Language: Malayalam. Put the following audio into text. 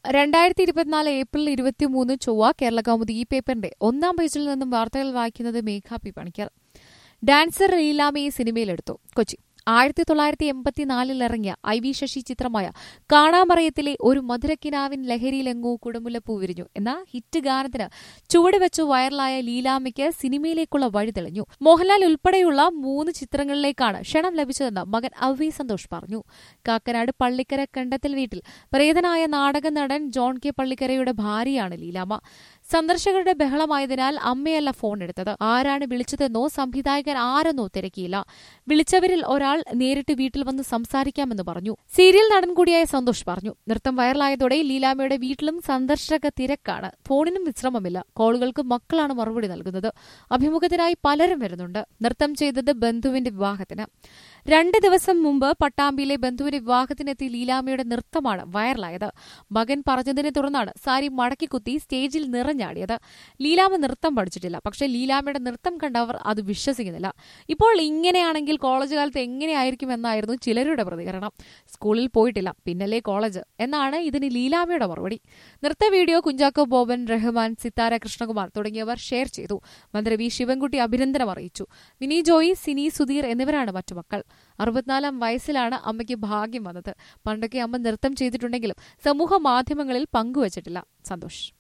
രണ്ടായിരത്തി ഇരുപത്തിനാല് ഏപ്രിൽ ഇരുപത്തിമൂന്ന് ചൊവ്വ കേരള കൗമുദി ഈ പേപ്പറിന്റെ ഒന്നാം പേജിൽ നിന്നും വാർത്തകൾ വായിക്കുന്നത് മേഘ പി പണിക്കർ ഡാൻസർ ലീലാമയെ സിനിമയിലെടുത്തു കൊച്ചി ആയിരത്തി തൊള്ളായിരത്തി എൺപത്തിനാലിൽ ഇറങ്ങിയ ഐ വി ശശി ചിത്രമായ കാണാമറയത്തിലെ ഒരു മധുരക്കിനാവിൻ ലഹരിയിലെങ്ങോ കുടമുല്ലപ്പൂ വിരിഞ്ഞു എന്ന ഹിറ്റ് ഗാനത്തിന് ചുവടുവെച്ചു വൈറലായ ലീലാമ്മയ്ക്ക് സിനിമയിലേക്കുള്ള വഴി തെളിഞ്ഞു മോഹൻലാൽ ഉൾപ്പെടെയുള്ള മൂന്ന് ചിത്രങ്ങളിലേക്കാണ് ക്ഷണം ലഭിച്ചതെന്ന് മകൻ അവി സന്തോഷ് പറഞ്ഞു കാക്കനാട് പള്ളിക്കര കണ്ടത്തിൽ വീട്ടിൽ പ്രേതനായ നാടക നടൻ ജോൺ കെ പള്ളിക്കരയുടെ ഭാര്യയാണ് ലീലാമ്മ സന്ദർശകരുടെ ബഹളമായതിനാൽ അമ്മയല്ല ഫോൺ എടുത്തത് ആരാണ് വിളിച്ചതെന്നോ സംവിധായകൻ ആരെന്നോ തിരക്കിയില്ല വിളിച്ചവരിൽ ഒരാൾ നേരിട്ട് വീട്ടിൽ വന്ന് സംസാരിക്കാമെന്ന് പറഞ്ഞു സീരിയൽ നടൻ കൂടിയായ സന്തോഷ് പറഞ്ഞു നൃത്തം വൈറലായതോടെ ലീലാമ്മയുടെ വീട്ടിലും സന്ദർശക തിരക്കാണ് ഫോണിനും വിശ്രമമില്ല കോളുകൾക്ക് മക്കളാണ് മറുപടി നൽകുന്നത് അഭിമുഖത്തിനായി പലരും വരുന്നുണ്ട് നൃത്തം ചെയ്തത് ബന്ധുവിന്റെ വിവാഹത്തിന് രണ്ട് ദിവസം മുമ്പ് പട്ടാമ്പിയിലെ ബന്ധുവിന്റെ വിവാഹത്തിനെത്തി ലീലാമ്മയുടെ നൃത്തമാണ് വൈറലായത് മകൻ പറഞ്ഞതിനെ തുടർന്നാണ് സാരി മടക്കിക്കുത്തി സ്റ്റേജിൽ നിറഞ്ഞാടിയത് ലീലാമ്മ നൃത്തം പഠിച്ചിട്ടില്ല പക്ഷേ ലീലാമ്മയുടെ നൃത്തം കണ്ടവർ അത് വിശ്വസിക്കുന്നില്ല ഇപ്പോൾ ഇങ്ങനെയാണെങ്കിൽ കോളേജ് കാലത്ത് എങ്ങനെയായിരിക്കും എന്നായിരുന്നു ചിലരുടെ പ്രതികരണം സ്കൂളിൽ പോയിട്ടില്ല പിന്നല്ലേ കോളേജ് എന്നാണ് ഇതിന് ലീലാമ്മയുടെ മറുപടി നൃത്ത വീഡിയോ കുഞ്ചാക്കോ ബോബൻ റഹ്മാൻ സിത്താര കൃഷ്ണകുമാർ തുടങ്ങിയവർ ഷെയർ ചെയ്തു മന്ത്രി വി ശിവൻകുട്ടി അഭിനന്ദനം അറിയിച്ചു വിനി ജോയി സിനി സുധീർ എന്നിവരാണ് മറ്റു മക്കൾ അറുപത്തിനാലാം വയസ്സിലാണ് അമ്മയ്ക്ക് ഭാഗ്യം വന്നത് പണ്ടൊക്കെ അമ്മ നൃത്തം ചെയ്തിട്ടുണ്ടെങ്കിലും സമൂഹ മാധ്യമങ്ങളിൽ പങ്കുവച്ചിട്ടില്ല സന്തോഷ്